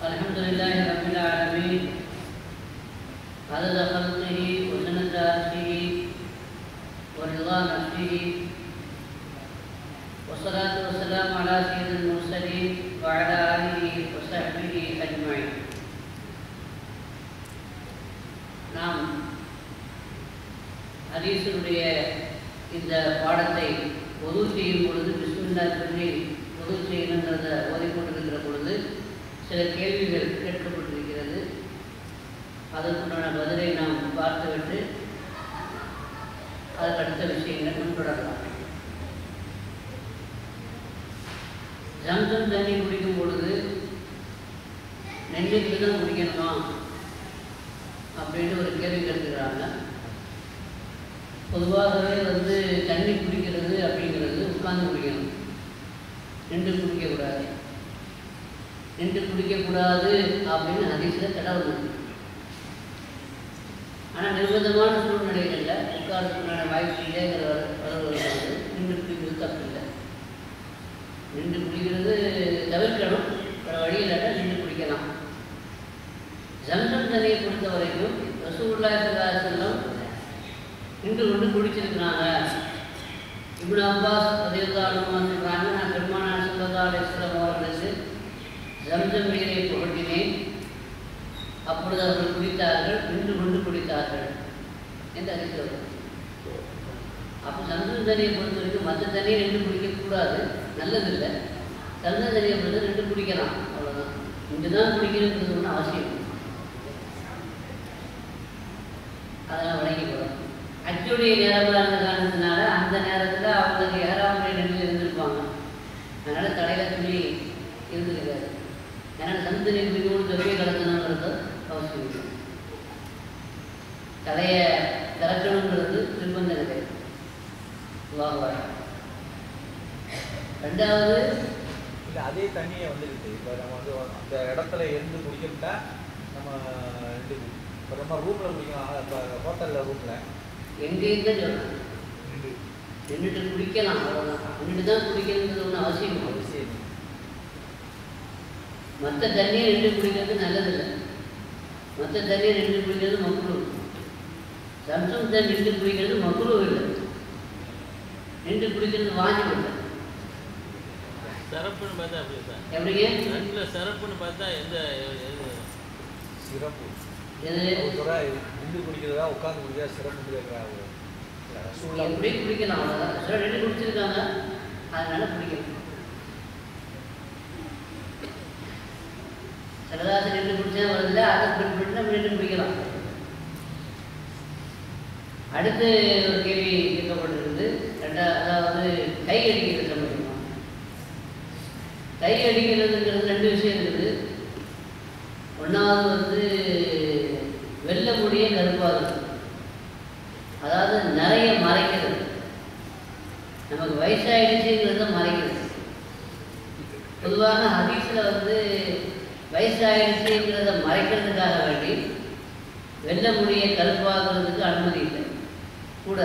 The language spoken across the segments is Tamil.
الحمد لله رب العالمين عدد خلقه وزنة عرشه ورضا نفسه والصلاة والسلام على سيد المرسلين وعلى آله وصحبه أجمعين நாம் ஹதீஸினுடைய இந்த பாடத்தை பொது செய்யும் பொழுது பிஸ்மில்லா சொல்லி பொது செய்யணுன்றத ஓதிக்கொண்டிருக்கிற பொழுது சில கேள்விகள் கேட்கப்பட்டிருக்கிறது அதற்குண்டான பதிலை நாம் பார்த்துவிட்டு அதுக்கு அடுத்த விஷயங்களை முன்தொடரலாம் ஜம்சம் தண்ணி குடிக்கும் பொழுது நெல்லுக்கு தான் குடிக்கணுமா அப்படின்னு ஒரு கேள்வி கேட்டுக்கிறாங்க பொதுவாகவே வந்து தண்ணி குடிக்கிறது அப்படிங்கிறது உட்கார்ந்து குடிக்கணும் நின்று குடிக்கக்கூடாது நின்று குடிக்கக்கூடாது அப்படின்னு ஹதீஸில் கடவுள் இருக்கு. ஆனால் நிர்பந்தமான சூழ்நிலைகளில் உட்கார்றதுக்குண்டான வாய்ப்பு இல்லைங்கிற வருவது நின்று குடிக்கிறது தப்பு இல்லை நின்று குடிக்கிறது தவிர்க்கணும் வேறு வழி இல்லாட்டா நின்று குடிக்கலாம் ஜம்சம் தண்ணியை பொறுத்த வரைக்கும் ரசூல்லா செல்லம் நின்று கொண்டு குடிச்சிருக்கிறாங்க இப்னு அப்பாஸ் பதிவுதாரமாக சொல்கிறாங்க நான் பெருமானார் சொல்லதா அலிஸ்லாம் அவர்களுக்கு ஜம்சம் நீரை புகட்டினேன் அப்பொழுது அவர்கள் குடித்தார்கள் நின்று கொண்டு குடித்தார்கள் என்று அறிவிக்கிறது அப்போ ஜம்சம் தண்ணியை பொறுத்த வரைக்கும் மற்ற தண்ணியை நின்று குடிக்கக்கூடாது நல்லதில்லை ஜம்சம் தண்ணியை பொறுத்த நின்று குடிக்கலாம் அவ்வளோதான் இங்கே தான் குடிக்கணுங்கிறது ஒன்றும் அவசியம் இல்லை. அதெல்லாம் வழங்கிக்கிறோம் அச்சுடைய நேரமாக இருந்த காரணத்தினால அந்த நேரத்தில் அவங்களுக்கு ஏறாமுறை நிலையில் இருந்திருப்பாங்க அதனால் தலையில் துணி இருந்திருக்காது அதனால் சந்தனி குடிக்கணும் தொழிலை கலக்கணுங்கிறது அவசியம் இல்லை தலையை திறக்கணுங்கிறது நிர்பந்த நிலை வாங்குவாங்க ரெண்டாவது இல்லை அதே தண்ணியை வந்துருக்கு இப்போ நம்ம வந்து அந்த இடத்துல இருந்து குடிக்கிறதா நம்ம ரெண்டு இப்போ நம்ம ரூமில் குடிக்கலாம் இப்போ ஹோட்டலில் ரூமில் எங்கேயும் தான் சொல்கிறேன் ரெண்டு நின்றுட்டு குடிக்கலாம் அவ்வளோதான் நின்றுட்டு தான் குடிக்கணுங்கிறது ஒன்றும் அவசியம் இல்லை அவசியம் மற்ற தண்ணியை ரெண்டு குடிக்கிறது நல்லதில்லை மற்ற தண்ணியை ரெண்டு குடிக்கிறது மக்குரு சம்சம் தண்ணி ரெண்டு குடிக்கிறது மக்குரு இல்லை ரெண்டு குடிக்கிறது வாஜிப் இல்லை சிறப்புன்னு பார்த்தா அப்படி சார் எப்படிங்க ரெண்டுல சிறப்புன்னு பார்த்தா எந்த எது சிறப்பு எது ஒரு சொல்றா, நின்று குடிக்கிறதா உட்காந்து குடிக்கிறதா சிறப்பு கேட்குறாங்க எப்படி குடிக்கலாம் அவ்வளோதான் சில ரெண்டு குடிச்சிருக்காங்க அதனால குடிக்கணும் சிலதாசு ரெண்டு குடிச்சா வருதுல அதை பின்பற்றி நம்ம ரெண்டு குடிக்கலாம் அடுத்து ஒரு கேள்வி கேட்கப்பட்டிருக்குது ரெண்டா அதாவது கை அடிக்கிறது சம்பந்தமா கை அடிக்கிறதுங்கிறது ரெண்டு விஷயம் இருக்குது ஒன்றாவது வந்து வெள்ளை முடிய கருப்பாகுது அதாவது நிறைய மறைக்கிறது நமக்கு வயசாயிடுச்சுங்கிறத மறைக்கிறது பொதுவாக ஹதீஸில் வந்து வயசாயிடுச்சுங்கிறத மறைக்கிறதுக்காக வேண்டி வெள்ளை முடியை கருப்பாக்குறதுக்கு அனுமதி இல்லை கூட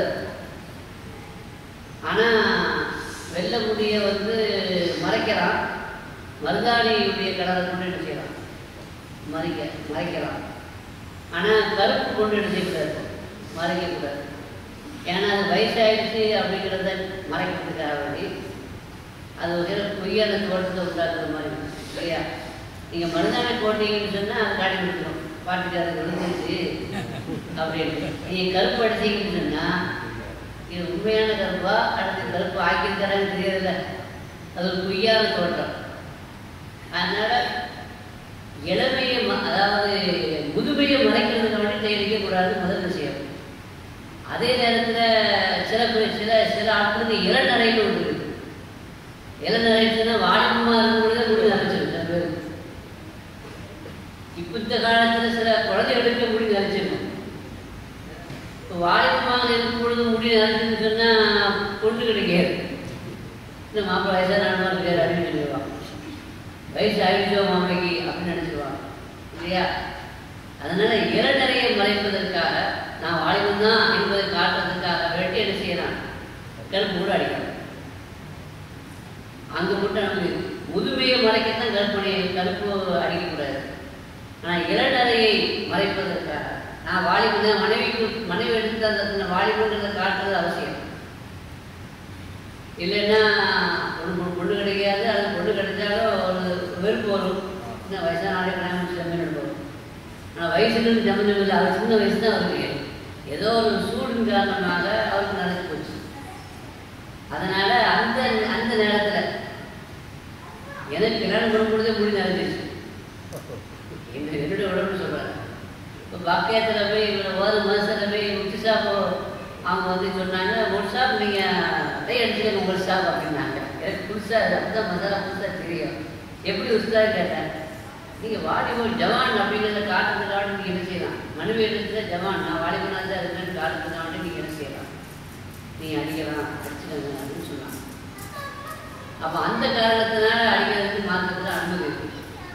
ஆனால் வெள்ளை முடியை வந்து மறைக்கிறான் மருதாணியுடைய கலரை கொண்டு என்ன செய்யலாம் மறைக்க மறைக்கலாம் ஆனால் கருப்பு கொண்டு என்ன செய்யக்கூடாது மறைக்கக்கூடாது ஏன்னா அது வயசாயிடுச்சு அப்படிங்கிறத மறைக்கிறதுக்காக வேண்டி அது ஒரு சில பொய்யான தோட்டத்தை உண்டாக்குற மாதிரி இல்லையா நீங்கள் மருதாணி போட்டீங்கன்னு சொன்னால் அது காட்டி கொடுத்துரும் பாட்டுக்கு அது விழுந்துருச்சு அப்படின்ட்டு நீங்கள் கருப்பு அடிச்சீங்கன்னு சொன்னால் இது உண்மையான கருப்பா அடுத்து கருப்பு ஆக்கியிருக்காரான்னு தெரியறதில்ல அது ஒரு பொய்யான தோட்டம் அதனால இளமையை ம- அதாவது முதுமையை மறைக்கிறதுக்கு வேண்டி தயாரிக்கக்கூடாது முதல் விஷயம் அதே நேரத்தில் சில பேர் சில சில ஆட்களுக்கு இளநரைன்னு ஒன்று இருக்குது இளநரைச்சுன்னா வாலிபமாக இருக்கும் பொழுதே முடி நரைச்சிடும் சில பேர் இப்போ இந்த காலத்தில் சில குழந்தைகளுக்கு முடி நரைச்சிடும் இப்போ வாலிபமாக இருக்கும் பொழுது முடி நரைச்சுன்னு சொன்னால் பொண்ணு கிடைக்காது இந்த மாப்பிள்ளை வயசாக நானுமா இருக்காரு அப்படின்னு சொல்லிடுவான் வயசு ஆயிடுச்சோ மாப்பிளைக்கு அப்படின்னு நினச்சிடுவாங்க இல்லையா அதனால இளநறையை மறைப்பதற்காக நான் வாலிபன் தான் என்பதை காட்டுறதுக்காக வேண்டி என்ன செய்யலாம் கருப்பு கூட அடிக்கலாம் அங்கே மட்டும் நமக்கு முதுமையை மறைக்கத்தான் கருப்பணி கருப்பு அடிக்கக்கூடாது ஆனால் இளநரையை மறைப்பதற்காக நான் வாலிபன் மனைவிக்கு மனைவி எடுத்து அந்த வாலிபன்றதை காட்டுறது அவசியம் இல்லைன்னா பொண்ணு பொண்ணு கிடைக்காது அது பொண்ணு கிடைச்சாலும் ஒரு வெறுப்பு வரும் இன்னும் வயசான ஆளே கல்யாணம் முடிச்சு சமையல் வரும் ஆனால் வயசுக்கு சம்மந்தம் இல்லை அவர் சின்ன வயசு தான் அவருக்கு ஏதோ ஒரு சூடின் காரணமாக அவருக்கு நடந்து போச்சு அதனால அந்த அந்த நேரத்தில் எனக்கு கல்யாணம் பண்ணும்பொழுதே முடி நடந்துச்சு எங்க என்னுடைய உடம்பு சொல்றாங்க இப்போ பாக்கியத்தில் போய் இவரை ஒரு மாதத்தில் போய் முத்து ஷாப்பு அவங்க வந்து சொன்னாங்க ஒரு ஷாப் நீங்கள் கை அடிச்சுக்க உங்கள் ஷாப் அப்படின்னாங்க எனக்கு புதுசாக அதுதான் மசாலா புதுசாக தெரியும் எப்படி உஸ்தாக கேட்டேன் நீங்கள் வாலிபர் ஜவான் அப்படிங்கிறத காட்டுறதுக்காக நீங்கள் என்ன செய்யலாம் மனைவி எடுத்துல ஜவான் நான் வாலிபனாக தான் இருக்கேன்னு காட்டுறதுக்காக நீங்கள் என்ன செய்யலாம் நீங்கள் அடிக்கலாம் அடிச்சுக்கங்க அப்படின்னு சொன்னாங்க அப்போ அந்த காரணத்தினால அடிக்கிறதுக்கு மாற்றத்தில் அனுமதி இருக்கு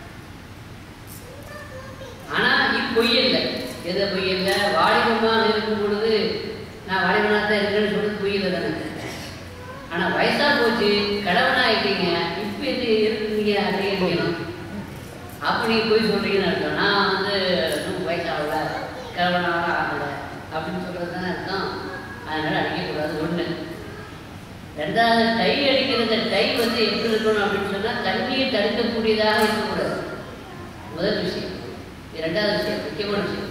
ஆனா இது பொய் இல்லை எது பொய் இல்லை வாலிபமாக இருக்கும் பொழுது நான் வாலிபனாக தான் இருக்கேன்னு சொல்றது பொய் இல்லை தானே ஆனா வயசா போச்சு கடவுனா ஆயிட்டீங்க இப்போ இது இருக்கீங்க அடிக்கணும் அப்போ நீங்க போய் சொல்றீங்கன்னு அர்த்தம் நான் வந்து இன்னும் வயசாகல கடவுனாக ஆகல அப்படின்னு சொல்றது தானே அர்த்தம் அதனால அடிக்கக்கூடாது ஒண்ணு ரெண்டாவது டை அடிக்கிறது டை வந்து எப்படி இருக்கணும் அப்படின்னு சொன்னா தண்ணியை தடுக்கக்கூடியதாக இருக்கக்கூடாது முதல் விஷயம் இது ரெண்டாவது விஷயம் முக்கியமான விஷயம்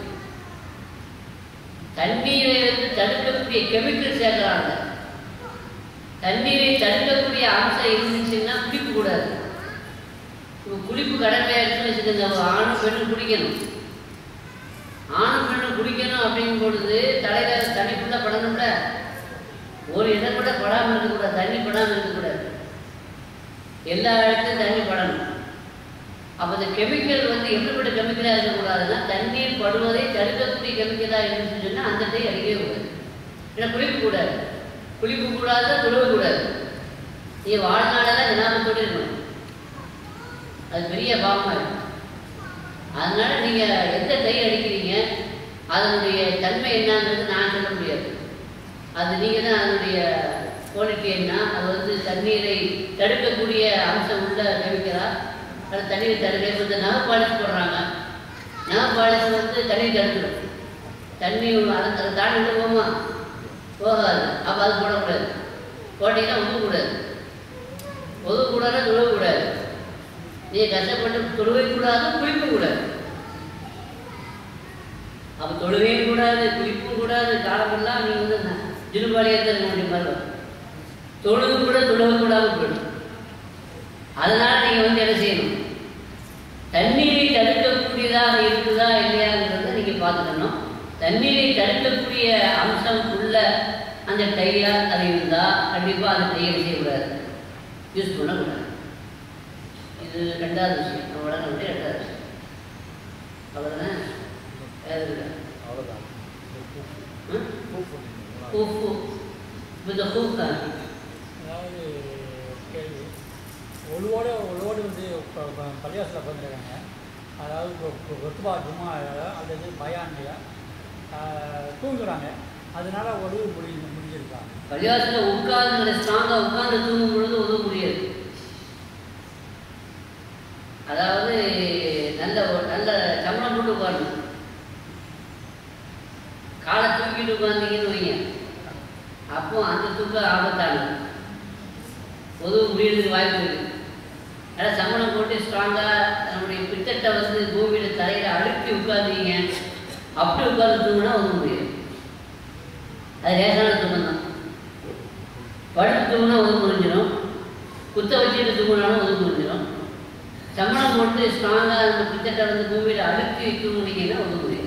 தண்ணீரை வந்து தடுக்கக்கூடிய கெமிக்கல் சேர்க்கிறாங்க தண்ணீரை தடுக்கக்கூடிய அம்சம் இருந்துச்சுன்னா குடிக்க கூடாது இப்போ குளிப்பு கடமையாச்சுன்னு வச்சுக்கோங்க ஒரு ஆணும் பெண்ணும் குடிக்கணும் ஆணும் பெண்ணும் குடிக்கணும் அப்படிங்கும் பொழுது தலையில தண்ணி ஃபுல்லாக படணும்ல ஒரு இடம் கூட படாமல் இருக்கக்கூடாது தண்ணி படாமல் இருக்கக்கூடாது எல்லா இடத்துலையும் தண்ணி படணும் அப்போ இந்த கெமிக்கல் வந்து எப்படிப்பட்ட கெமிக்கலாக இருக்கக்கூடாதுன்னா தண்ணீர் படுவதை தடுக்கக்கூடிய கெமிக்கலாக இருந்துச்சுன்னு சொன்னால் அந்த டை அடிக்கவே கூடாது ஏன்னா குளிக்க கூடாது குளிக்க கூடாது துழுவக்கூடாது நீங்கள் வாழ்நாளெல்லாம் ஞாபகத்தோடு இருக்கணும் அது பெரிய பாவமாக இருக்கும் அதனால நீங்கள் எந்த டை அடிக்கிறீங்க அதனுடைய தன்மை என்னன்றது நான் சொல்ல முடியாது அது நீங்கள் தான் அதனுடைய குவாலிட்டி என்ன அது வந்து தண்ணீரை தடுக்கக்கூடிய அம்சம் உள்ள கெமிக்கலா அது தண்ணீரை தடுக்க இப்போ இந்த நகை பாலிஷ் போடுறாங்க நகை பாலிஷ் வந்து தண்ணீர் தடுக்கணும் தண்ணி அதை அதை தாண்டி உள்ள போகுமா போகாது அப்போ அது போடக்கூடாது போட்டிங்கன்னா ஒதுக்கூடாது ஒதுக்கூடாதுன்னா துழக்கூடாது நீங்கள் கஷ்டப்பட்டு தொழுவை கூடாது குளிக்க கூடாது அப்போ தொழுவையும் கூடாது குளிப்பும் கூடாது காலமெல்லாம் நீங்கள் வந்து ஜிலுபாலியாக இருக்க வேண்டிய மாதிரி வரும் தொழுது கூட தொழுவ கூடாது போயிடும் அதனால நீங்கள் வந்து என்ன செய்யணும் தண்ணீரை தடுக்கக்கூடியதாக இருக்குதா இல்லையாங்கிறத நீங்கள் பார்த்துக்கணும் தண்ணீரை தடுக்கக்கூடிய அம்சம் உள்ள அந்த டையா அது இருந்தால் கண்டிப்பாக அந்த டையை செய்யக்கூடாது யூஸ் பண்ணக்கூடாது இது ரெண்டாவது விஷயம் நம்ம வளர வேண்டிய ரெண்டாவது விஷயம் அவ்வளோதான் வேறு இல்லை அவ்வளோதான் ம்? ஹூஃபு இப்போ இந்த ஹூஃப் தான் அதாவது கேள்வி ஒழுவோட ஒழுவோடு வந்து இப்போ பள்ளிவாசலில் உட்காந்துருக்காங்க அதாவது இப்போ இப்போ ஒத்துபா ஜும்மா அல்லது பயான்லையா தூங்குறாங்க அதனால ஒழுவு முடிஞ்சு முடிஞ்சிருக்கா பள்ளிவாசலில் உட்கார்ந்து ஸ்ட்ராங்காக உட்கார்ந்து தூங்கும் பொழுது உதவ முடியாது அதாவது நல்ல ஒரு- நல்ல சம்பளம் போட்டு உட்காரணும் காலை தூக்கிட்டு உட்காந்தீங்கன்னு வைங்க அப்போ அந்த தூக்கம் ஆபத்தானது உதவ முடியறதுக்கு வாய்ப்பு இருக்கு அதனால் சம்பளம் போட்டு ஸ்ட்ராங்காக நம்முடைய பித்தட்டை வந்து பூமியில் தலையில் அழுத்தி உட்காந்தீங்க அப்படி உட்கார்ந்து தூங்கினா உதவ முடியாது அது லேசான தூக்கம் தான் படுத்து தூங்கினா ஒது முடிஞ்சிடும் குத்த வச்சுட்டு தூங்கினாலும் ஒது முடிஞ்சிடும் சம்பளம் போட்டு ஸ்ட்ராங்காக அந்த பித்தட்டை வந்து பூமியில் அழுத்தி தூங்குனீங்கன்னா ஒது முடியும்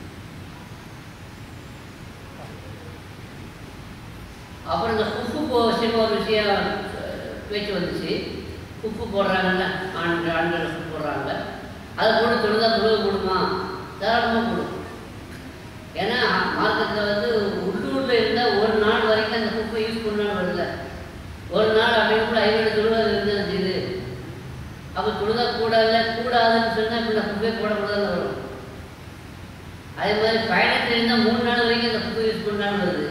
அப்புறம் இந்த உப்பு போ விஷயம் ஒரு விஷயம் அஹ், பேச்சு வந்துச்சு உப்பு போடுறாங்கல்ல ஆண்கள் ஆண்கள் உப்பு போடுறாங்க அதை போட்டு தொழுதா தொழுக போடுமா தாராளமாக போடும் ஏன்னா மார்க்கெட்டில் வந்து உள்ளூரில் இருந்தால் ஒரு நாள் வரைக்கும் அந்த குப்பை யூஸ் பண்ணாலும் வருது ஒரு நாள் அப்படின்னு கூட ஐநூறு தொழுவது இருந்தால் செய்யுது அப்போ தொழுதா கூடாது கூடாதுன்னு சொன்னால் இப்படி குப்பையை போடக்கூடாதுன்னு வரும் அதே மாதிரி பயணத்தில் இருந்தால் மூணு நாள் வரைக்கும் அந்த குப்பை யூஸ் பண்ணாலும் வருது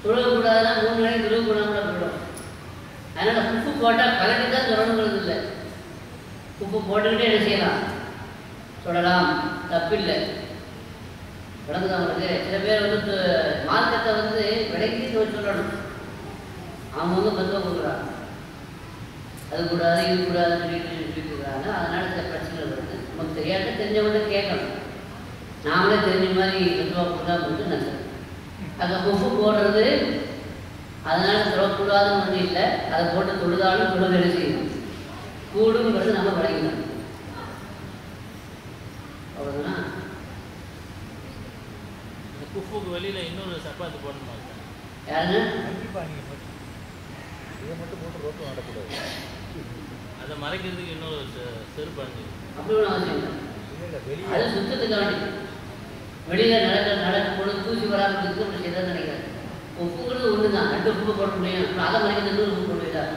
தொழுகக்கூடாதுன்னா மூணு நாளைக்கு தொழுக கூடாமல் போயிடும் அதனால் உப்பு போட்டால் பழனி தான் தொடரணுங்கிறது இல்லை உப்பு போட்டுக்கிட்டே என்ன செய்யலாம் தொடலாம் தப்பில்லை விளங்குதா உங்களுக்கு சில பேர் வந்து து- மார்க்கத்தை வந்து விலைக்கு சொல்லணும் அவங்கவுங்க பத்துவம் கொடுக்குறாங்க அது கூடாது இது கூடாதுன்னு சொல்லிட்டு சொல்லிட்டு இருக்காங்க அதனால சில பிரச்சனைகள் வருது நமக்கு தெரியாத தெரிஞ்சவங்க கேட்கணும் நாமளே தெரிஞ்ச மாதிரி பத்துவா கொடுத்தா மட்டும் நல்லது அங்கே உப்பு போடுறது அதனால தொடக்கூடாதுன்னு ஒன்றும் இல்லை அதை போட்டு தொழுதாலும் தொழுது என்ன செய்யணும் கூடுங்கிறது நம்ம விளங்கணும் அவ்வளோதான் இந்த குஃபுக்கு வெளியில இன்னொரு சப்பாத்து போடணுமா சார் யாருங்க கண்டிப்பா நீங்க மட்டும் இதை மட்டும் போட்டு ரோட்டில் நடக்கூடாது அதை மறைக்கிறதுக்கு இன்னொரு செ- செருப்பு அணிஞ்சு அப்படி ஒன்றும் அவசியம் இல்லை இல்லை இல்லை அது வெளியே சுத்தத்துக்காண்டி வெளியில நடக்க நடக்கும் பொழுது தூசி வராமல் இருக்கு அப்படி செய்யதான் நினைக்கிறேன் உப்புங்கிறது ஒன்று தான் ரெண்டு உப்பு போட முடியும் அப்புறம் அதை மறைக்கிறது இன்னொரு உப்பு போட முடியாது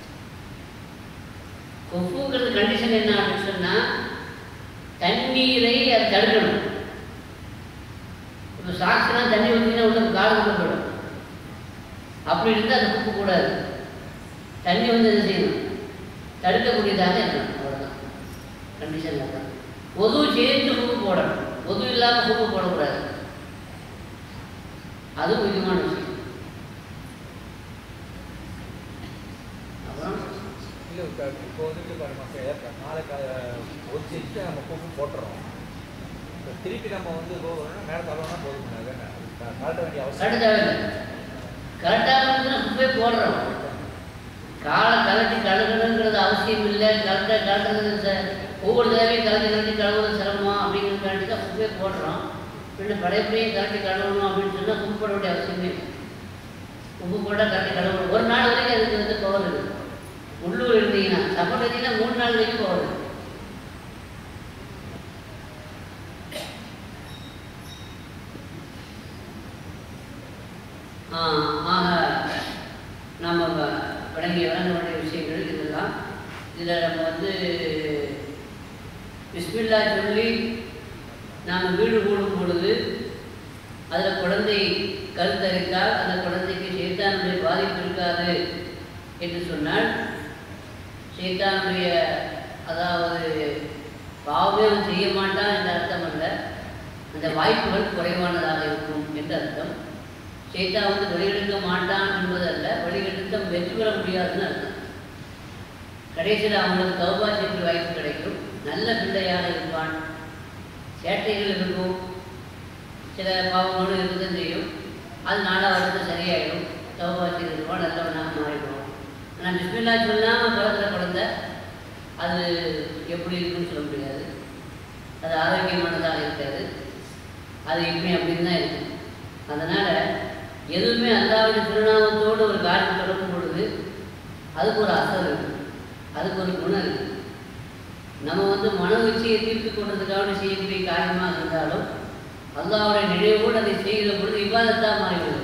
உப்புங்கிறது கண்டிஷன் என்ன அப்படின்னு சொன்னா தண்ணீரை அது தடுக்கணும் இப்போ சாக்ஸ்லாம் தண்ணி ஊற்றினா உள்ள காலம் போயிடும் அப்படி இருந்தால் அது உப்பு கூடாது தண்ணி வந்து என்ன செய்யணும் தடுக்கக்கூடியதாக இருக்கணும் அவ்வளோதான் கண்டிஷன் தான் பொது சேர்த்து உப்பு போடணும் பொது இல்லாமல் உப்பு போடக்கூடாது அது முக்கியமான விஷயம் அப்புறம் இல்லை இப்போ இப்போ வந்துட்டு பாருங்க சார் நாளைக்கு ஒரு செட்டு நம்ம கூப்பு போட்டுறோம் இப்போ திருப்பி நம்ம வந்து போகணும்னா மேலே தரணும்னா போதும் கலட்ட வேண்டிய அவசியம் கரெக்டாக தேவையில்லை கரெக்டாக இருந்துச்சுன்னா உப்பே போடுறோம் காலை கலட்டி கழுகணுங்கிறது அவசியம் இல்லை கரெக்டாக கலட்டுறது ச- ஒவ்வொரு தடவையும் கலட்டி கலட்டி கழுவுறது சிரமம் அப்படிங்கிறதுக்காண்டி தான் உப்பே போடுறோம் பின்ன படைப்பையும் கலட்டி கழுவணும் அப்படின்னு சொன்னால் உப்பு போட வேண்டிய அவசியமே இல்லை. உப்பு போட்டால் கலட்டி கழுவணும் ஒரு நாள் வரைக்கும் அதுக்கு வந்து பவர் இருக்குது உள்ளூர் இருந்தீங்கன்னா சப்போர்ட் இருந்தீங்கன்னா மூணு நாள் வரைக்கும் பவர் இருக்குது ஆ, ஆக நம்ம வ- வழங்கி வழங்க வேண்டிய விஷயங்கள் இதெல்லாம் இதில் நம்ம வந்து பிஸ்மில்லா சொல்லி நாம் வீடு கூடும் பொழுது அதில் குழந்தை கருத்தரித்தால் அந்த குழந்தைக்கு சேத்தானுடைய பாதிப்பு இருக்காது என்று சொன்னால் சேத்தானுடைய அதாவது பாவமே அவன் செய்ய மாட்டான் என்ற அர்த்தம் அல்ல அந்த வாய்ப்புகள் குறைவானதாக இருக்கும் என்று அர்த்தம் சேத்தா வந்து வெளியெடுக்க மாட்டான் என்பதல்ல வெளியெடுக்க வெற்றி பெற முடியாதுன்னு அர்த்தம் கடைசியில் அவங்களுக்கு தௌபா செய்ய வாய்ப்பு கிடைக்கும் நல்ல பிள்ளையாக இருப்பான் சேட்டைகள் இருக்கும் சில பாவங்களும் இருக்கதான் செய்யும் அது நாளாக வருது சரியாயிடும் தௌபா செய்திருப்பான் நல்லவனாக மாறிடுவோம் ஆனால் பிஸ்மில்லா சொல்லாமல் பிறக்கிற குழந்தை அது எப்படி இருக்குன்னு சொல்ல முடியாது அது ஆரோக்கியமானதாக இருக்காது அது இப்படி அப்படின்னு தான் இருக்கும் அதனால் எதுவுமே அல்லாவுடைய திருநாமத்தோடு ஒரு காரியம் தொடங்கும் பொழுது அதுக்கு ஒரு அசல் இருக்கு அதுக்கு ஒரு குணம் இருக்கு நம்ம வந்து மன உச்சியை தீர்த்து கொண்டதுக்காக செய்யக்கூடிய காரியமாக இருந்தாலும் அல்லாவுடைய நினைவோடு அதை செய்கிற பொழுது விவாதத்தாக மாறிவிடுது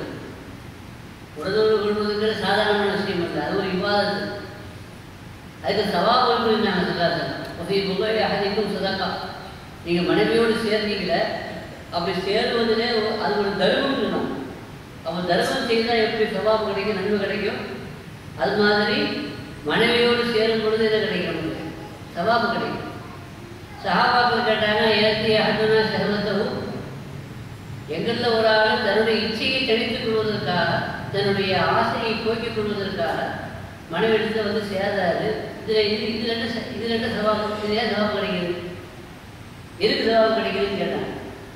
உறதோடு கொள்வதுங்கிறது சாதாரணமான விஷயம் இல்லை அது ஒரு விவாதத்து அதுக்கு சவாபம் நாங்கள் சொல்லாத ஒசை புகழ் அகதிக்கும் சதாக்கா நீங்கள் மனைவியோடு சேர்ந்தீங்கள அப்படி சேருவதிலே ஒரு- அது ஒரு தர்மம் சொன்னோம் அவன் தர்மம் செய்தால் எப்படி சவாபம் கிடைக்கும் நன்மை கிடைக்கும் அது மாதிரி மனைவியோடு சேரும் பொழுது இதை கிடைக்கும் நமக்கு சவாபு கிடைக்கும் சஹாபாக்கள் கேட்டாங்க ஏற்றி அகதுனா சர்வத்தவும் எங்களில் ஒரு ஆள் தன்னுடைய இச்சையை தணித்துக் கொள்வதற்காக தன்னுடைய ஆசையை போக்கிக் கொள்வதற்காக மனைவிடத்தில் வந்து சேராது இதில் இது இதில் என்ன ச- இதில் என்ன சவாபம் இது ஏன் சவாபம் கிடைக்குது எதுக்கு சவாபம் கிடைக்குதுன்னு கேட்டாங்க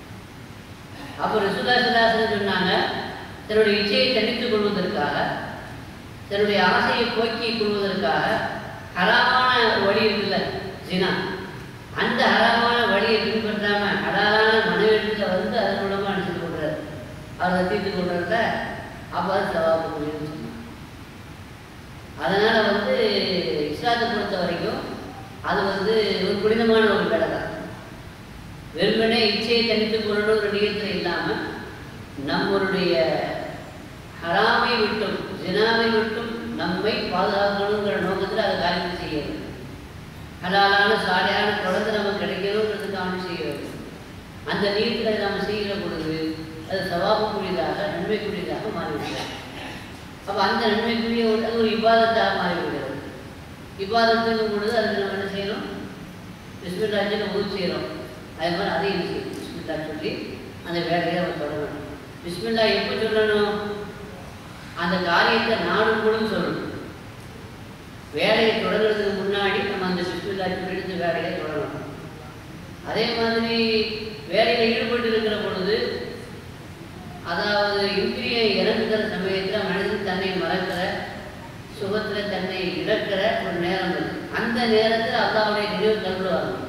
அப்போ ரிசுதாசதாசன் சொன்னாங்க தன்னுடைய இச்சையை தணித்துக் கொள்வதற்காக தன்னுடைய ஆசையை போக்கிக் கொள்வதற்காக ஹராமான ஒரு வழி இருக்குல்ல ஜினா அந்த ஹராமான வழியை பின்பற்றாம ஹலாலான மனைவிடத்தில் வந்து அதன் மூலமாக அனுப்பிச்சு கொள்றாரு அதை தீர்த்து கொள்றதுல அப்போ அது சவாபு சொன்னாங்க அதனால வந்து இஸ்லாத்தை பொறுத்த வரைக்கும் அது வந்து ஒரு புனிதமான ஒரு வேலை தான் வெறுமனே இச்சையை தனித்துக் கொள்ளணும் ஒரு நியத்தில் இல்லாமல் நம்மளுடைய ஹராமை விட்டும் ஜினாவை விட்டும் நம்மை பாதுகாக்கணுங்கிற நோக்கத்தில் அதை காரியத்தை செய்யறது ஹலாலான சாலையான குழந்தை நமக்கு கிடைக்கணுங்கிறதுக்காக செய்கிறது அந்த நீயத்தில் நாம் செய்கிற பொழுது அது சவாபுக்குரியதாக நன்மைக்குரியதாக மாறிவிடுகிறது அப்போ அந்த நன்மைக்குரிய ஒரு அது ஒரு இபாதத்தாக மாறிவிடுகிறது இபாதத்துங்கும் பொழுது அதுக்கு நம்ம என்ன செய்யணும் பிஸ்மில்லா சொல்லி உதவி செய்கிறோம் அதே மாதிரி அதையும் செய்யணும் பிஸ்மில்லா சொல்லி அந்த வேலையை நம்ம தொடங்கணும் பிஸ்மில்லா எப்போ சொல்லணும் அந்த காரியத்தை நாடும் கூட சொல்லணும் வேலையை தொடங்குறதுக்கு முன்னாடி நம்ம அந்த பிஸ்மில்லா சொல்லி இந்த வேலையை தொடங்கணும் அதே மாதிரி வேலையில் ஈடுபட்டு இருக்கிற பொழுது அதாவது இந்திரியம் இறங்குகிற சமயத்தில் மனிதன் தன்னை மறக்கிற சுகத்தில் தன்னை இழக்கிற ஒரு நேரம் இருக்கு அந்த நேரத்தில் அல்லாவுடைய நினைவு கல்வியில் வரணும்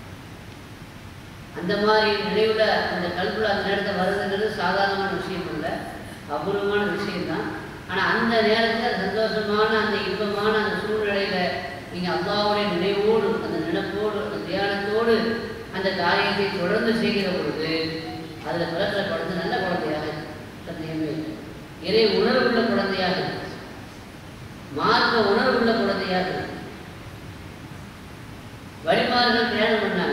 அந்த மாதிரி நினைவுல அந்த கல்வியில் அந்த நேரத்தில் வருதுங்கிறது சாதாரணமான விஷயம் இல்லை அபூர்வமான விஷயம்தான் ஆனால் அந்த நேரத்தில் சந்தோஷமான அந்த இன்பமான அந்த சூழ்நிலையில் நீங்கள் அல்லாவுடைய நினைவோடு அந்த நினைப்போடு அந்த தியானத்தோடு அந்த காரியத்தை தொடர்ந்து செய்கிற பொழுது அதில் பிறக்கிற குழந்தை நல்ல குழந்தையாக இருக்கு. சந்தேகமே இல்லை இறை உணர்வுள்ள குழந்தையாக இருக்கு. மார்க்க உணர்வுள்ள குழந்தையாக இருக்கு. வழிமார்கள் கல்யாணம் பண்ணாங்க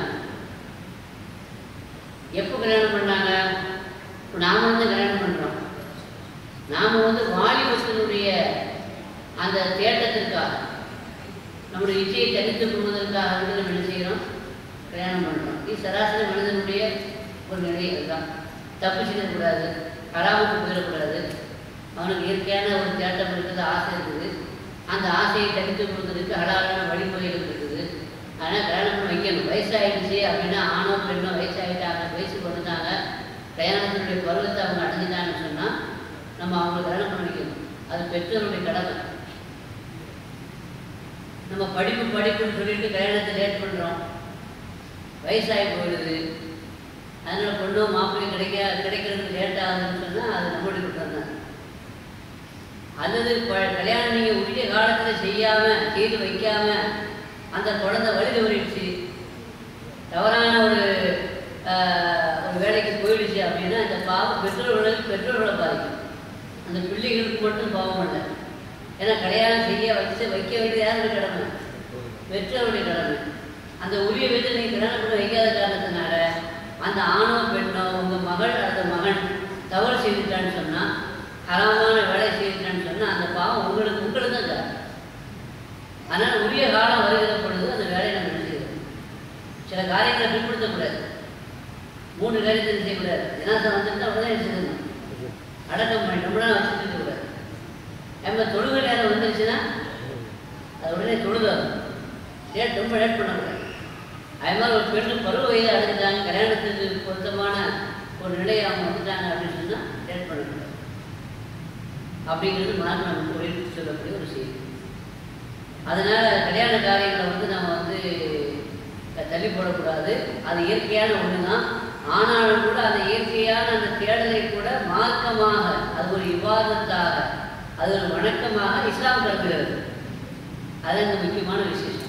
எப்போ கல்யாணம் பண்ணாங்க இப்போ நாம வந்து கல்யாணம் பண்ணுறோம் நாம் வந்து வாலிபத்தினுடைய அந்த தேட்டத்திற்காக நம்முடைய இச்சையை தனித்துக் கொள்வதற்காக வந்து நம்ம என்ன செய்கிறோம் கல்யாணம் பண்ணுறோம் இது சராசரி மனிதனுடைய ஒரு நிலை அதுதான் தப்பு செய்யக்கூடாது கராமத்து போயிடக்கூடாது அவனுக்கு இயற்கையான ஒரு தேட்டம் இருக்குது ஆசை இருக்குது அந்த ஆசையை தனித்துக் கொள்வதற்கு அழகான வழிமுறைகள் இருக்குது அதனால் கல்யாணம் பண்ணி வைக்கணும் வயசாயிடுச்சு அப்படின்னா ஆணோ பெண்ணோ வயசாகிட்டாங்க வயசுக்கு வந்துட்டாங்க கல்யாணத்தினுடைய பருவத்தை அவங்க அடைஞ்சிட்டாங்கன்னு சொன்னால் நம்ம அவங்களுக்கு கல்யாணம் பண்ணி வைக்கணும் அது பெற்றோருடைய கடமை நம்ம படிப்பு படிப்புன்னு சொல்லிட்டு கல்யாணத்தை லேட் பண்ணுறோம் வயசாகி போயிடுது அதனால் பொண்ணோ மாப்பிள்ளை கிடைக்க கிடைக்கிறது லேட் ஆகுதுன்னு சொன்னால் அது நம்மளுடைய குற்றம் தான் அல்லது ப- கல்யாணம் நீங்கள் உரிய காலத்தில் செய்யாமல் செய்து வைக்காமல் அந்த குழந்தை வழி தவறிடுச்சு தவறான ஒரு ஆஹ், ஒரு வேலைக்கு போயிடுச்சு அப்படின்னா அந்த பாவம் பெற்றோர்களுக்கு பெற்றோர்களை பாதிக்கும் அந்த பிள்ளைகளுக்கு மட்டும் பாவம் இல்லை ஏன்னா கல்யாணம் செய்ய வச்சு வைக்க வேண்டியது யாருடைய கடமை பெற்றோருடைய கடமை அந்த உரிய வீட்டை நீ கல்யாணம் பண்ண வைக்காத காரணத்தினால அந்த ஆணோ பெண்ணோ உங்கள் மகள் அல்லது மகன் தவறு செய்துட்டான்னு சொன்னால் ஹராமான வேலை செய்துட்டான்னு சொன்னால் அந்த பாவம் உங்களுக்கு உங்களுக்கு தான் காரணம் அதனால் உரிய காலம் வருகிற பொழுது அந்த வேலையை நம்ம என்ன செய்யணும் சில காரியங்களை பின்படுத்தக்கூடாது மூணு காரியத்தை என்ன செய்யக்கூடாது தினாசம் வந்துட்டா உடனே என்ன செய்யணும் அடக்கம் பண்ணி ரொம்ப நேரம் வச்சுட்டு இருக்கக்கூடாது நம்ம தொழுகை நேரம் வந்துருச்சுன்னா அது உடனே தொழுதாகும் லேட் ரொம்ப லேட் பண்ணக்கூடாது அது மாதிரி ஒரு பெண்ணு பருவ வயதை அடைஞ்சிட்டாங்க கல்யாணத்துக்கு பொருத்தமான ஒரு நிலையை அவங்க வந்துட்டாங்க அப்படின்னு சொன்னால் லேட் பண்ணக்கூடாது அப்படிங்கிறது மார்க் நமக்கு ஒரு சொல்லக்கூடிய ஒரு செய்தி அதனால் கல்யாண காரியங்களை வந்து நம்ம வந்து தள்ளி போடக்கூடாது அது இயற்கையான ஒன்று தான் ஆனாலும் கூட அந்த இயற்கையான அந்த தேடலை கூட மார்க்கமாக அது ஒரு விவாதத்தாக அது ஒரு வணக்கமாக இஸ்லாம் கருதுகிறது அது அந்த முக்கியமான விசேஷம்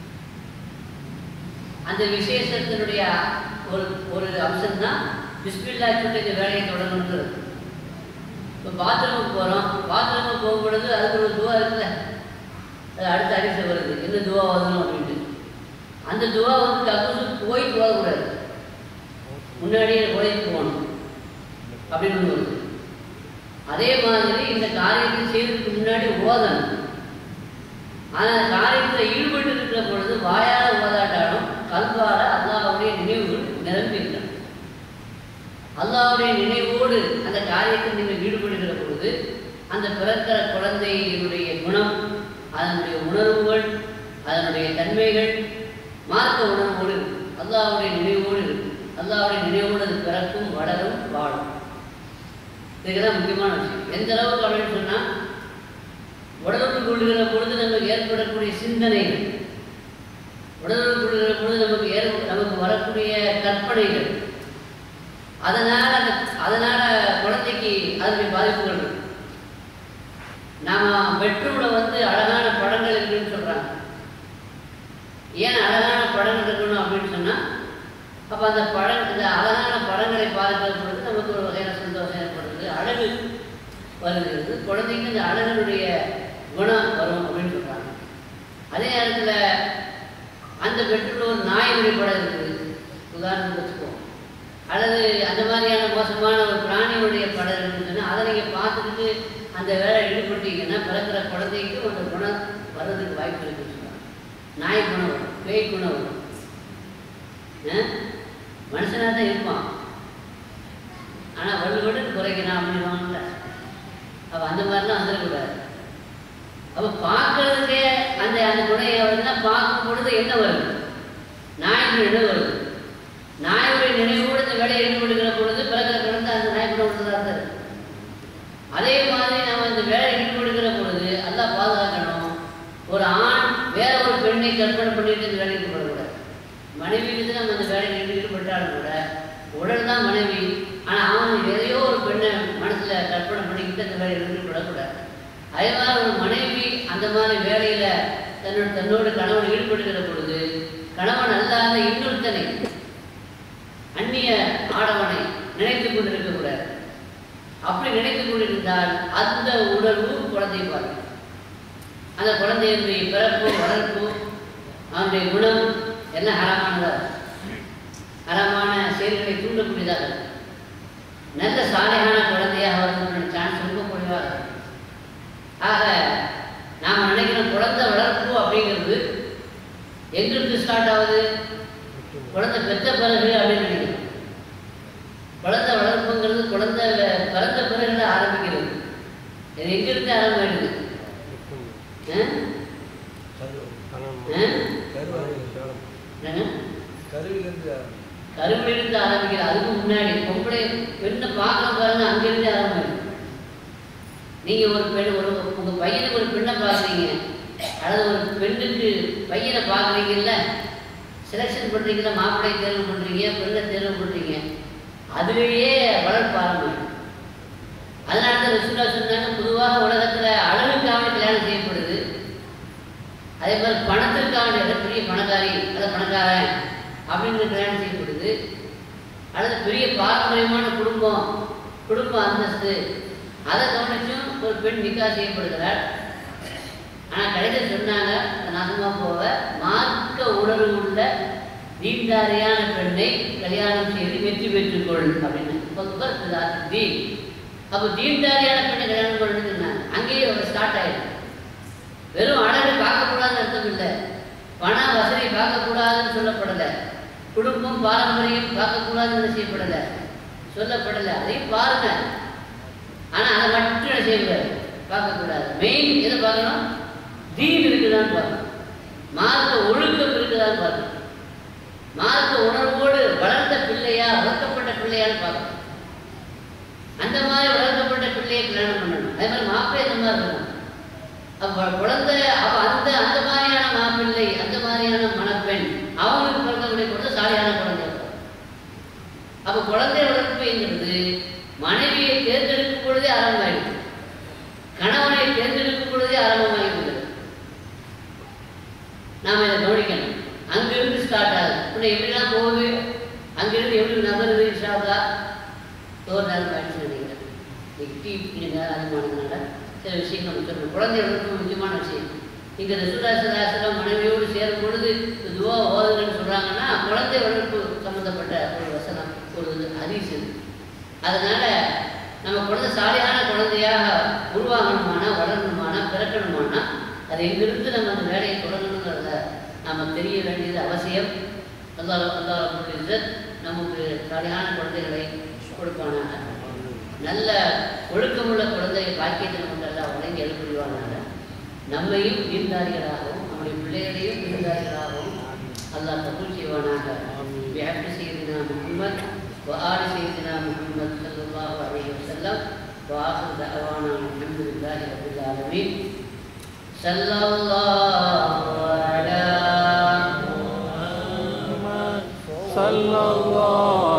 அந்த விசேஷத்தினுடைய ஒரு ஒரு அம்சம்தான் பிஸ்மில்லா சொல்லி இந்த வேலையை தொடங்கணுன்றது இப்போ பாத்ரூமுக்கு போகிறோம் பாத்ரூமுக்கு போகும் பொழுது அதுக்கு ஒரு துவா இருக்குல்ல அது அடுத்த அரிசி வருது என்ன துவா வரணும் அப்படின்ட்டு அந்த துவா வந்து டக்குனு போய் துவாகக்கூடாது முன்னாடியே ஓய்வு போகணும் அப்படின்னு ஒன்று வருது அதே மாதிரி இந்த காரியத்தை செய்வதற்கு முன்னாடி ஓதணும் ஆனால் காரியத்தில் ஈடுபட்டு இருக்கிற பொழுது வாயால் ஓதாட்டாலும் கல்வார அல்லாவுடைய நினைவுகள் நிரம்பி இருக்கணும் அல்லாவுடைய நினைவோடு அந்த காரியத்தில் நீங்கள் ஈடுபடுகிற பொழுது அந்த பிறக்கிற குழந்தையினுடைய குணம் அதனுடைய உணர்வுகள் அதனுடைய தன்மைகள் மார்க்க உணர்வோடு இருக்கு அல்லாவுடைய நினைவோடு இருக்கு அல்லாவுடைய நினைவோடு அது பிறக்கும் வளரும் வாழும் இதுதான் முக்கியமான விஷயம் எந்த அளவுக்கு அப்படின்னு சொன்னால் உடலுக்கு கொள்ளுகிற பொழுது நமக்கு ஏற்படக்கூடிய சிந்தனைகள் உடலுக்கு கொள்ளுகிற பொழுது நமக்கு ஏற்ப நமக்கு வரக்கூடிய கற்பனைகள் அதனால் அந்த அதனால் குழந்தைக்கு அதனுடைய பாதிப்புகள் இருக்கு நாம் பெட்ரூமில் வந்து அழகான படங்கள் இருக்குன்னு சொல்கிறாங்க ஏன் அழகான படங்கள் இருக்கணும் அப்படின்னு சொன்னால் அப்போ அந்த படம் இந்த அழகான படங்களை பார்க்கிற பொழுது நமக்கு ஒரு வகையான சந்தோஷம் ஏற்படுது அழகு வருகிறது குழந்தைக்கு இந்த அழகனுடைய குணம் வரும் அப்படின்னு சொல்கிறாங்க அதே நேரத்தில் அந்த பெட்ரூமில் ஒரு நாயினுடைய படம் இருக்குது உதாரணத்துக்கு வச்சுக்குவோம் அல்லது அந்த மாதிரியான மோசமான ஒரு பிராணியுடைய படம் இருக்குன்னு சொன்னால் அதை நீங்கள் பார்த்துக்கிட்டு அந்த வேலை ஈடுபட்டீங்கன்னா பிறக்கிற குழந்தைக்கு அந்த குணம் வர்றதுக்கு வாய்ப்பு இருக்குன்னு சொல்கிறாங்க நாய் குணம் வரும் பேய் குணம் வரும் மனுஷனாக தான் இருப்பான் ஆனால் வள்ளுவடு குறைக்கிறான் அப்படின்வாங்கல்ல அப்போ அந்த மாதிரிலாம் வந்துடக்கூடாது அப்போ பார்க்கறதுக்கே அந்த அந்த குறையை வந்து பார்க்கும் பொழுது என்ன வருது நாய்க்கு நினைவு வருது நாயுடைய நினைவோடு இந்த வேலையை ஈடுபடுகிற பொழுது பிறகு பிறந்த அந்த நாய் கூட உள்ளதாக இருந்தது அதே மாதிரி நம்ம இந்த வேலையை ஈடுபடுகிற பொழுது எல்லாம் பாதுகாக்கணும் ஒரு ஆண் வேற ஒரு பெண்ணை கற்பனை பண்ணிட்டு இந்த வேலைக்கு ஈடுபடக்கூடாது மனைவி மீது நம்ம இந்த வேலையில் ஈடுபட்டாலும் கூட உடல் தான் மனைவி ஆனால் அவன் எதையோ ஒரு பெண்ணை மனசில் கற்பனை பண்ணிக்கிட்டு அந்த வேலையில் ஈடுபடக்கூடாது அதே மாதிரி ஒரு மனைவி அந்த மாதிரி வேலையில் தன்னோட தன்னோட கணவன் ஈடுபடுகிற பொழுது கணவன் அல்லாத இன்னொருத்தனை அந்நிய ஆடவனை நினைத்துக் கொண்டிருக்கக்கூடாது அப்படி நினைத்துக் கொண்டிருந்தால் அந்த உணர்வு குழந்தையை பார்க்கும் அந்த குழந்தையினுடைய பிறப்பு வளர்ப்பு அவனுடைய குணம் எல்லாம் ஹரமானதாக ஹரமான செயல்களை தூண்டக்கூடியதாக இருக்கும். நல்ல சாலையான குழந்தையாக வருவதற்கான சான்ஸ் ரொம்ப குறைவாக இருக்கும். ஆக நாம் நினைக்கிறோம் குழந்தை வளர்ப்பு அப்படிங்கிறது எங்கிருந்து ஸ்டார்ட் ஆகுது குழந்தை பெற்ற பிறகு அப்படின்னு நினைக்கிறோம் குழந்தை வளர்ப்புங்கிறது குழந்தை பிறந்த பிறகு ஆரம்பிக்கிறது இது எங்கிருந்து ஆரம்பிடுது ஆ? ஆ? என்னங்க கருவிலிருந்து கருவிலிருந்து ஆரம்பிக்கிற அதுக்கு முன்னாடி பொம்பளை பெண்ணை பார்க்க பாருங்க அங்கிருந்து ஆரம்பிக்கும் நீங்க ஒரு பெண் ஒரு உங்க பையனுக்கு ஒரு பெண்ணை பார்க்குறீங்க அல்லது ஒரு பெண்ணுக்கு பையனை பார்க்குறீங்கல்ல செலெக்ஷன் பண்றீங்கல்ல மாப்பிள்ளை தேர்வு பண்றீங்க பெண்ணை தேர்வு பண்றீங்க அதுலேயே வளர்ப்பு ஆரம்பிக்கும் அதனால தான் ரசூலா சொன்னாங்க பொதுவாக உலகத்துல அழகுக்காக கல்யாணம் செய்யப்படுது அதே மாதிரி பணத்திற்காக ஏதோ பெரிய பணக்காரி அல்லது பணக்காரன் அப்படின்னு கல்யாணம் செய்யப்படுது அல்லது பெரிய பாரம்பரியமான குடும்பம் குடும்ப அந்தஸ்து அதை கவனிச்சும் ஒரு பெண் நிக்கா செய்யப்படுகிறார் ஆனால் கடைசியில் சொன்னாங்க நாசமா போக மார்க்க உணர்வு உள்ள நீண்டாரியான பெண்ணை கல்யாணம் செய்து வெற்றி பெற்றுக்கொள் அப்படின்னு இப்போ தீன் அப்போ தீண்டாரியான பெண்ணை கல்யாணம் பண்ணணும்னு சொன்னாங்க அங்கேயே ஸ்டார்ட் ஆயிடும் வெறும் அழகு பார்க்கக்கூடாதுன்னு அர்த்தம் இல்லை பண வசதி பார்க்கக்கூடாதுன்னு சொல்லப்படலை குடும்பம் பாரம்பரியம் பார்க்கக்கூடாதுன்னு செய்யப்படலை சொல்லப்படலை அதையும் பாருங்க ஆனால் அதை மட்டும் என்ன செய்யக்கூடாது பார்க்கக்கூடாது மெயின் எதை பார்க்கணும் தீன் இருக்குதான்னு பார்க்கணும் மார்க்க ஒழுக்கம் இருக்குதான்னு பார்க்கணும் மார்க்க உணர்வோடு வளர்ந்த பிள்ளையா வளர்க்கப்பட்ட பிள்ளையான்னு பார்க்கணும் அந்த மாதிரி வளர்க்கப்பட்ட பிள்ளையை கல்யாணம் பண்ணணும் அதே மாதிரி மாப்பிள்ளை அந்த மாதிரி இருக்கணும் அப்ப குழந்தை அப்ப அந்த அந்த மாதிரியான மாப்பிள்ளை அந்த மாதிரியான மணப்பெண் அவங்களுக்கு பிறக்கக்கூடிய குழந்தை சாலியான குழந்தை இருக்கும். அப்ப குழந்தை வளர்ப்புங்கிறது மனைவியை தேர்ந்தெடுக்கும் பொழுதே ஆரம்பமாயிடுது கணவனை தேர்ந்தெடுக்கும் பொழுதே ஆரம்பமாகிவிடுது நாம இதை கவனிக்கணும் அங்கிருந்து ஸ்டார்ட் ஆகுது இப்படி எப்படிலாம் போகுது அங்கிருந்து எப்படி நகருது இஷாதா ஒரு நேரம் ஆயிடுச்சு நினைக்கிறேன் இன்னைக்கு டீ குடிங்க அதிகமானதுனால சில விஷயங்கள் நம்ம சொல்லணும் குழந்தை வளர்ப்பு முக்கியமான விஷயம் இங்கே ரசுராசராசரம் மனைவியோடு சேரும் பொழுது துவா ஓதுங்கன்னு சொல்கிறாங்கன்னா குழந்தை வளர்ப்பு சம்மந்தப்பட்ட ஒரு வசனம் ஒரு ஹதீஸ் இது அதனால நம்ம குழந்தை சாலையான குழந்தையாக உருவாகணுமானா வளரணுமானா பிறக்கணுமானா அது எங்கிருந்து நம்ம அந்த வேலையை தொடங்கணுங்கிறத நாம் தெரிய வேண்டியது அவசியம் அல்லாஹ் அல்லாஹ் ரப்பல் இஸ்ஸத் நமக்கு சாலையான குழந்தைகளை கொடுப்பானாங்க நல்ல ஒழுக்கமுள்ள குழந்தை பாக்கியத்தை நமக்கு எல்லாம் வழங்கி எழுப்புவானாங்க நம்மையும் தீர்ந்தாரிகளாகவும் நம்முடைய பிள்ளைகளையும் தீர்ந்தாரிகளாகவும் அல்லாஹ் கபூல் செய்வானாக بحق سيدنا محمد وآل سيدنا محمد صلى الله عليه وسلم وآخر دعوانا الحمد لله رب العالمين صلى الله على صلى الله